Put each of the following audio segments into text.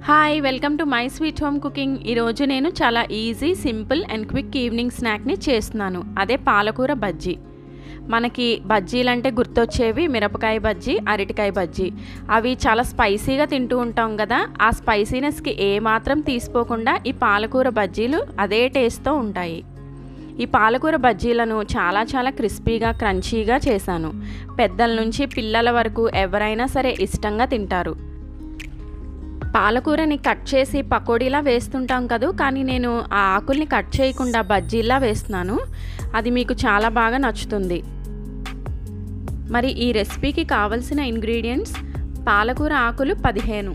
hi welcome to my sweet home cooking ఈరోజు నేను చాలా easy simple and quick evening స్నాక్ని చేస్తున్నాను అదే పాలకూర బజ్జీ మనకి బజ్జీలు అంటే గుర్తొచ్చేవి మిరపకాయ బజ్జీ అరటికాయ బజ్జీ అవి చాలా స్పైసీగా తింటూ ఉంటాం కదా ఆ స్పైసీనెస్కి ఏమాత్రం తీసుకోకుండా ఈ పాలకూర బజ్జీలు అదే టేస్ట్తో ఉంటాయి ఈ పాలకూర బజ్జీలను చాలా చాలా క్రిస్పీగా క్రంచీగా చేశాను పెద్దల నుంచి పిల్లల వరకు ఎవరైనా సరే ఇష్టంగా తింటారు పాలకూరని కట్ చేసి పకోడీలా వేస్తుంటాం కదూ కానీ నేను ఆ ఆకుల్ని కట్ చేయకుండా బజ్జీలా వేస్తున్నాను అది మీకు చాలా బాగా నచ్చుతుంది మరి ఈ రెసిపీకి కావలసిన ఇంగ్రీడియంట్స్ పాలకూర ఆకులు పదిహేను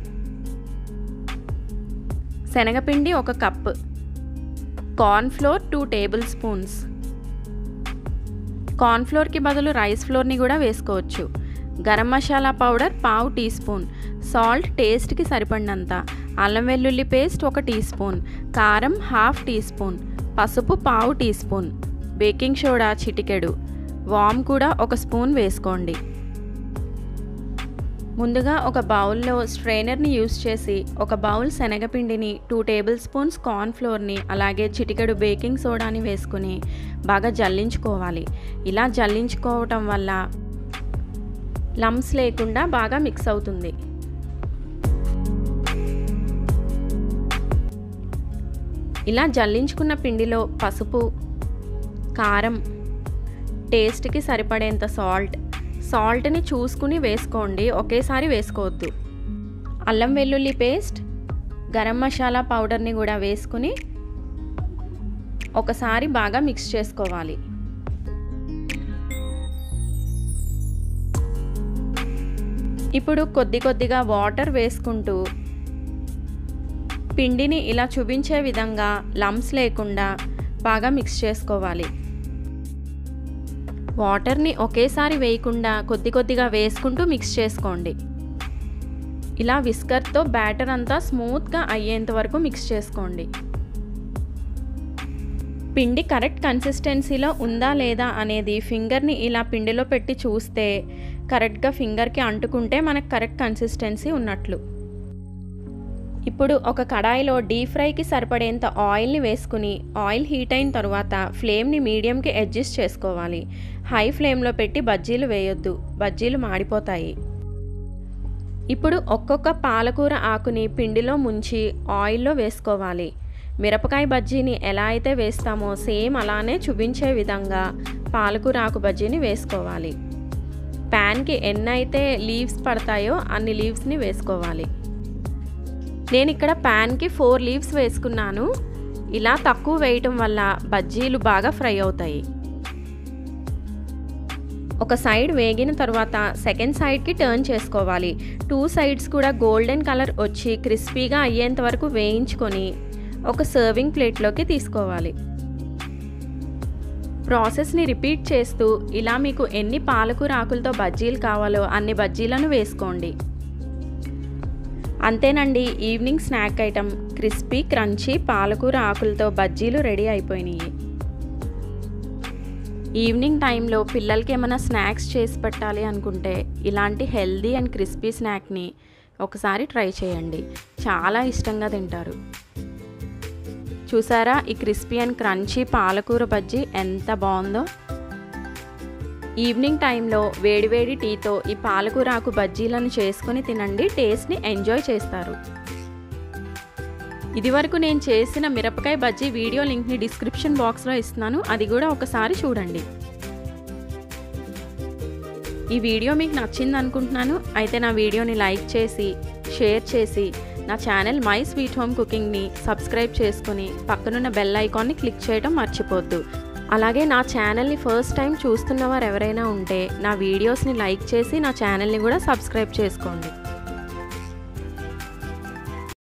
శనగపిండి ఒక cup cornflour two tablespoons కార్న్ఫ్లోర్కి బదులు రైస్ ఫ్లోర్ని కూడా వేసుకోవచ్చు గరం మసాలా పౌడర్ పావు టీ స్పూన్ సాల్ట్ టేస్ట్కి సరిపడినంత అల్లం వెల్లుల్లి పేస్ట్ ఒక టీ స్పూన్ కారం హాఫ్ టీ స్పూన్ పసుపు పావు టీ స్పూన్ బేకింగ్ సోడా చిటికెడు వామ్ కూడా ఒక స్పూన్ వేసుకోండి ముందుగా ఒక బౌల్లో స్ట్రైనర్ని యూస్ చేసి ఒక బౌల్ శనగపిండిని టూ టేబుల్ స్పూన్స్ కార్న్ ఫ్లోర్ని అలాగే చిటికెడు బేకింగ్ సోడాని వేసుకుని బాగా జల్లించుకోవాలి ఇలా జల్లించుకోవటం వల్ల లమ్స్ లేకుండా బాగా మిక్స్ అవుతుంది ఇలా జల్లించుకున్న పిండిలో పసుపు కారం టేస్ట్కి సరిపడేంత సాల్ట్ సాల్ట్ని చూసుకుని వేసుకోండి ఒకేసారి వేసుకోవద్దు అల్లం వెల్లుల్లి పేస్ట్ గరం మసాలా పౌడర్ని కూడా వేసుకుని ఒకసారి బాగా మిక్స్ చేసుకోవాలి ఇప్పుడు కొద్ది కొద్దిగా వాటర్ వేసుకుంటూ పిండిని ఇలా చూపించే విధంగా లమ్స్ లేకుండా బాగా మిక్స్ చేసుకోవాలి వాటర్ని ఒకేసారి వేయకుండా కొద్ది కొద్దిగా వేసుకుంటూ మిక్స్ చేసుకోండి ఇలా విస్కర్తో బ్యాటర్ అంతా స్మూత్గా అయ్యేంత వరకు మిక్స్ చేసుకోండి పిండి కరెక్ట్ కన్సిస్టెన్సీలో ఉందా లేదా అనేది ఫింగర్ని ఇలా పిండిలో పెట్టి చూస్తే కరెక్ట్గా ఫింగర్కి అంటుకుంటే మనకు కరెక్ట్ కన్సిస్టెన్సీ ఉన్నట్లు ఇప్పుడు ఒక కడాయిలో డీప్ ఫ్రైకి సరిపడేంత ఆయిల్ని వేసుకుని ఆయిల్ హీట్ అయిన తర్వాత ఫ్లేమ్ని మీడియంకి అడ్జస్ట్ చేసుకోవాలి హై ఫ్లేమ్లో పెట్టి బజ్జీలు వేయొద్దు బజ్జీలు మాడిపోతాయి ఇప్పుడు ఒక్కొక్క పాలకూర ఆకుని పిండిలో ముంచి ఆయిల్లో వేసుకోవాలి మిరపకాయ బజ్జీని ఎలా అయితే వేస్తామో సేమ్ అలానే చూపించే విధంగా పాలకూర ఆకు బజ్జీని వేసుకోవాలి ప్యాన్కి ఎన్నైతే లీవ్స్ పడతాయో అన్ని లీవ్స్ని వేసుకోవాలి నేను ఇక్కడ ప్యాన్కి ఫోర్ లీవ్స్ వేసుకున్నాను ఇలా తక్కువ వేయటం వల్ల బజ్జీలు బాగా ఫ్రై అవుతాయి ఒక సైడ్ వేగిన తర్వాత సెకండ్ సైడ్కి టర్న్ చేసుకోవాలి టూ సైడ్స్ కూడా గోల్డెన్ కలర్ వచ్చి క్రిస్పీగా అయ్యేంత వరకు వేయించుకొని ఒక సర్వింగ్ ప్లేట్లోకి తీసుకోవాలి ప్రాసెస్ని రిపీట్ చేస్తూ ఇలా మీకు ఎన్ని పాలకూర ఆకులతో బజ్జీలు కావాలో అన్ని బజ్జీలను వేసుకోండి అంతేనండి evening snack item crispy crunchy పాలకూర ఆకులతో బజ్జీలు రెడీ అయిపోయినాయి ఈవినింగ్ టైంలో పిల్లలకి ఏమైనా స్నాక్స్ చేసి పెట్టాలి అనుకుంటే ఇలాంటి హెల్దీ అండ్ క్రిస్పీ స్నాక్ని ఒకసారి ట్రై చేయండి చాలా ఇష్టంగా తింటారు చూసారా ఈ క్రిస్పీ అండ్ క్రంచీ పాలకూర బజ్జీ ఎంత బాగుందో ఈవినింగ్ టైంలో వేడివేడి టీతో ఈ పాలకూర ఆకు బజ్జీలను చేసుకొని తినండి టేస్ట్ని ఎంజాయ్ చేస్తారు ఇదివరకు నేను చేసిన మిరపకాయ బజ్జీ వీడియో లింక్ని డిస్క్రిప్షన్ బాక్స్లో ఇస్తున్నాను అది కూడా ఒకసారి చూడండి ఈ వీడియో మీకు నచ్చింది అనుకుంటున్నాను అయితే నా వీడియోని లైక్ చేసి షేర్ చేసి నా ఛానల్ మై స్వీట్ హోమ్ కుకింగ్ని సబ్స్క్రైబ్ చేసుకుని పక్కనున్న బెల్ ఐకాన్ని క్లిక్ చేయడం మర్చిపోద్దు అలాగే నా ఛానల్ని ఫస్ట్ టైం చూస్తున్న వారు ఎవరైనా ఉంటే నా వీడియోస్ని లైక్ చేసి నా ఛానల్ని కూడా సబ్స్క్రైబ్ చేసుకోండి